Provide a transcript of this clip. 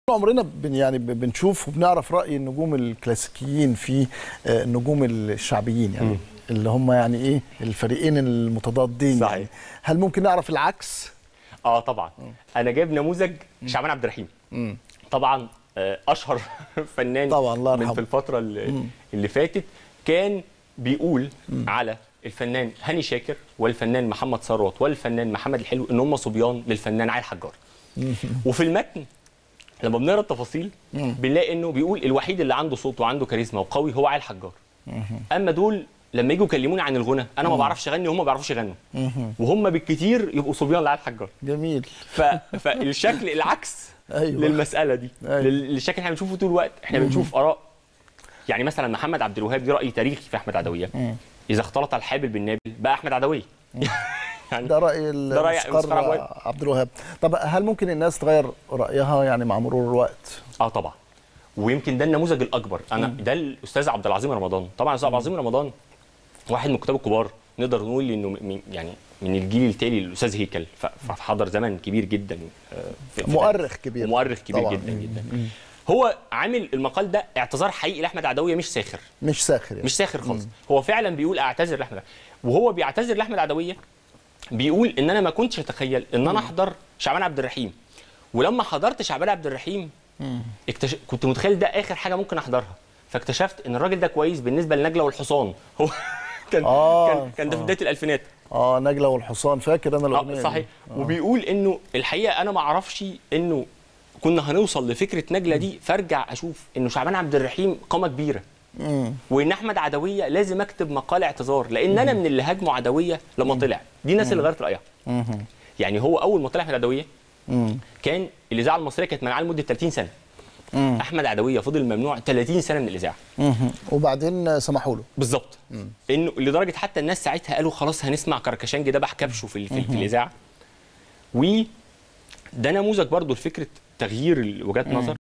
عمرنا بن يعني ب- بنشوف وبنعرف راي النجوم الكلاسيكيين في آه، النجوم الشعبيين يعني مم. اللي هم يعني ايه الفريقين المتضادين صحيح. يعني هل ممكن نعرف العكس؟ اه طبعا انا جايب نموذج شعبان عبد الرحيم مم. طبعا آه، اشهر فنان طبعا، الله من يرحمه. في الفتره اللي, اللي فاتت كان بيقول على الفنان هاني شاكر والفنان محمد ثروت والفنان محمد الحلو ان هم صبيان للفنان علي الحجار وفي المتن لما بنقرا التفاصيل بنلاقي انه بيقول الوحيد اللي عنده صوت وعنده كاريزما وقوي هو علي الحجار اما دول لما يجوا يكلموني عن الغنى انا ما بعرفش اغني وهم ما بيعرفوش يغنوا وهم بالكتير يبقوا صبيان لعلي الحجار جميل ف... فالشكل العكس أيوة. للمساله دي أيوة. لل- للشكل اللي احنا بنشوفه طول الوقت احنا بنشوف اراء يعني مثلا محمد عبد الوهاب دي راي تاريخي في احمد عدويه اذا اختلط الحابل بالنابل بقى احمد عدويه يعني ده راي ده رأي الموسيقار الموسيقار عبد الوهاب. عبد الوهاب طب هل ممكن الناس تغير رايها يعني مع مرور الوقت؟ اه طبعا ويمكن ده النموذج الاكبر انا ده الاستاذ عبد العظيم رمضان طبعا الاستاذ عبد العظيم رمضان واحد من الكتاب الكبار نقدر نقول انه من يعني من الجيل التالي للاستاذ هيكل ف- فحضر زمن كبير جدا آه، في- في- مؤرخ كبير مؤرخ كبير طبعاً. جدا جدا هو عامل المقال ده اعتذار حقيقي لاحمد عدويه مش ساخر مش ساخر يعني مش ساخر خالص هو فعلا بيقول اعتذر لاحمد وهو بيعتذر لاحمد عدويه بيقول ان انا ما كنتش اتخيل ان انا احضر شعبان عبد الرحيم ولما حضرت شعبان عبد الرحيم اكتش... كنت متخيل ده اخر حاجه ممكن احضرها فاكتشفت ان الراجل ده كويس بالنسبه لنجله والحصان هو كان آه، كان كان ده في بدايه الالفينات اه نجله والحصان فاكر انا الاغنيه اه دي. صحيح وبيقول انه الحقيقه انا ما اعرفش انه كنا هنوصل لفكره نجله دي فارجع اشوف انه شعبان عبد الرحيم قامه كبيره مم. وان احمد عدويه لازم اكتب مقال اعتذار لان انا من اللي هاجموا عدويه لما طلع دي الناس اللي غيرت رايها مم. يعني هو اول ما طلع احمد عدويه مم. كان الاذاعه المصريه كانت منعاه لمده 30 سنه مم. احمد عدويه فضل ممنوع 30 سنه من الاذاعه مم. وبعدين سمحوا له بالظبط انه لدرجه حتى الناس ساعتها قالوا خلاص هنسمع كركشانجي ده كبشه في, ال- في, ال- في الاذاعه و ده نموذج برضو لفكره تغيير وجهات نظر